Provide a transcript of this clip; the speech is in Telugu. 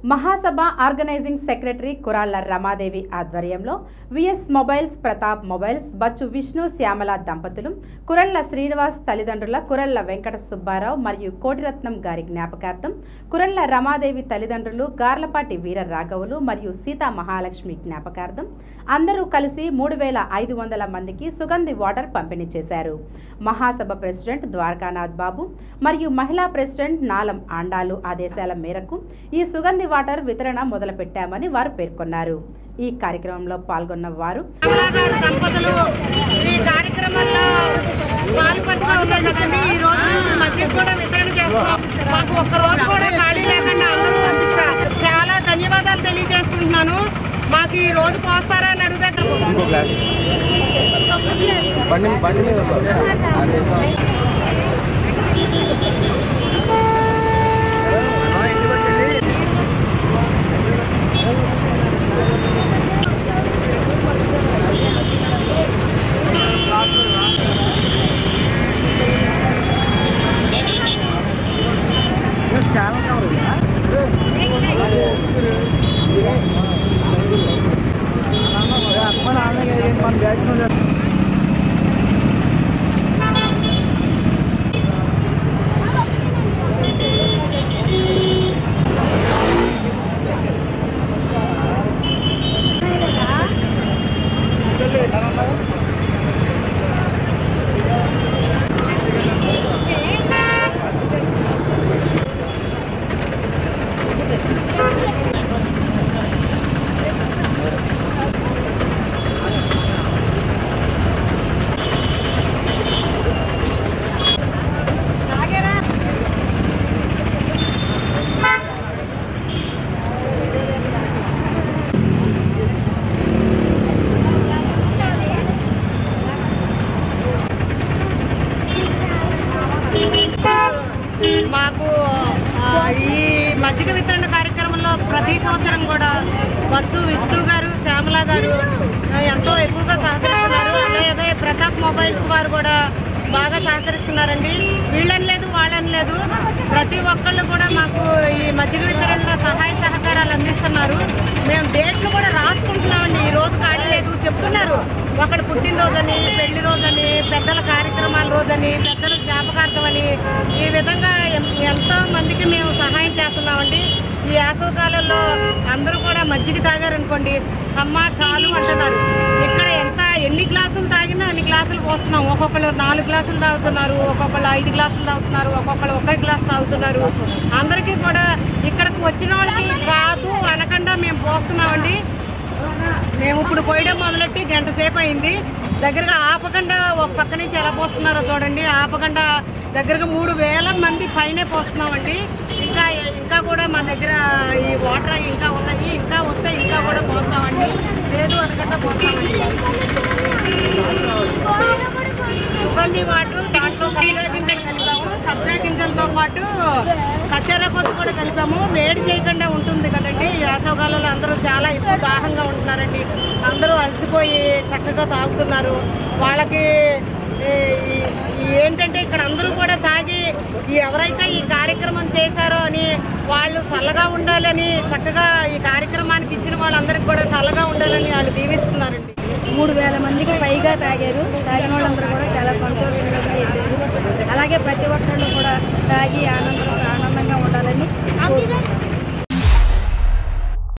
మహాసభ ఆర్గనైజింగ్ సెక్రటరీ కురాళ్ల రమాదేవి ఆధ్వర్యంలో VS mobiles Pratap mobiles Bachchu Vishnu Shyamala దంపతులు కురళ్ల శ్రీనివాస్ తల్లిదండ్రుల కురళ్ల వెంకట సుబ్బారావు మరియు కోటిరత్నం గారి జ్ఞాపకార్థం కురళ్ల రమాదేవి తల్లిదండ్రులు గార్లపాటి వీర రాఘవులు మరియు సీతా మహాలక్ష్మి జ్ఞాపకార్థం అందరూ కలిసి మూడు వేల ఐదు వందల మందికి సుగంధి వాటర్ పంపిణీ చేశారు మహాసభ ప్రెసిడెంట్ ద్వారకానాథ్ బాబు మరియు మహిళా ప్రెసిడెంట్ నాలం ఆండాలు ఆదేశాల మేరకు ఈ సుగంధి వాటర్ వితరణ మొదలుపెట్టామని వారు పేర్కొన్నారు ఈ కార్యక్రమంలో పాల్గొన్న వారు కమలా గారు దంపతులు ఈ కార్యక్రమంలో పాల్పంచుగా ఉన్నాయి కదండి ఈ రోజు నుంచి మధ్యకు కూడా వితరణ చేస్తున్నాం మాకు ఒక్క రోజు కూడా ఖాళీ లేకుండా అందరూ పంపిస్తారు చాలా ధన్యవాదాలు తెలియజేసుకుంటున్నాను మాకు ఈ రోజు పోస్తారా అని అడిగితే ఇంకో గ్లాస్ బండి బండి మీద మాకు ఆ, ఈ మజ్జిగ వితరణ కార్యక్రమంలో ప్రతి సంవత్సరం కూడా వచ్చు విష్ణు గారు శ్యామల గారు ఆ, ఎంతో ఎక్కువగా సహకరిస్తున్నారు అలాగే ప్రతాప్ మొబైల్స్ వారు కూడా బాగా సహకరిస్తున్నారండి వీళ్ళని లేదు వాళ్ళని లేదు ప్రతి ఒక్కళ్ళు కూడా మాకు ఈ మజ్జిగ వితరణలో సహాయ సహకారాలు అందిస్తున్నారు మేము డేట్లు కూడా రాసుకుంటున్నామండి ఈ రోజు ఖాళీ లేదు చెప్తున్నారు ఒకటి పుట్టినరోజని పెళ్లి రోజని పెద్దల కార్యక్రమాల రోజని పెద్దల జ్ఞాపకార్థం అని ఈ విధంగా ఎం- ఎంతో మందికి మేము సహాయం చేస్తున్నామండి ఈ వేసవకాలంలో అందరూ కూడా మజ్జిగ తాగారనుకోండి అమ్మ చాలు అంటున్నారు ఇక్కడ ఎంత ఎన్ని గ్లాసులు తాగినా అన్ని గ్లాసులు పోస్తున్నాం ఒక్కొక్కరు నాలుగు గ్లాసులు తాగుతున్నారు ఒక్కొక్కరు ఐదు గ్లాసులు తాగుతున్నారు ఒక్కొక్కరు ఒకే గ్లాస్ తాగుతున్నారు అందరికీ కూడా ఇక్కడికి వచ్చిన వాళ్ళకి కాదు అనకుండా మేము పోస్తున్నామండి మేము ఇప్పుడు పోయడం మొదలెట్టి గంట సేపు అయింది దగ్గరగా ఆపకుండా ఒక పక్క నుంచి ఎలా పోస్తున్నారో చూడండి ఆపకుండా దగ్గరగా మూడు వేల మంది పైనే పోస్తున్నామండి ఇంకా ఇంకా కూడా మా దగ్గర ఈ వాటర్ ఇంకా ఉన్నాయి ఇంకా వస్తే ఇంకా కూడా పోస్తామండి లేదు అనకుండా పోస్తామండి ఇబ్బంది వాటర్ దాంట్లో సబ్జా గింజలు కలిపాము సబ్జా గింజలతో పాటు కచ్చర కొద్ది కూడా కలిపాము వేడి చేయకుండా ఉంటుంది కదండి ఈ వేసవకాలంలో అందరూ చాలా ఎక్కువ దాహంగా ఉంటున్నారండి అందరూ అలసిపోయి చక్కగా తాగుతున్నారు వాళ్ళకి ఈ- ఈ ఏంటంటే ఇక్కడ అందరూ కూడా తాగి ఈ ఎవరైతే ఈ కార్యక్రమం చేశారో అని వాళ్ళు చల్లగా ఉండాలని చక్కగా ఈ కార్యక్రమానికి ఇచ్చిన వాళ్ళందరికీ కూడా చల్లగా ఉండాలని వాళ్ళు దీవిస్తున్నారండి మూడు వేల మందికి పైగా తాగారు తాగిన వాళ్ళందరూ కూడా చాలా సంతోషంగా వెళ్ళారు అలాగే ప్రతి ఒక్కళ్ళు కూడా తాగి ఆనందం ఆనందంగా ఉండాలని కోరుకుంటున్నాను.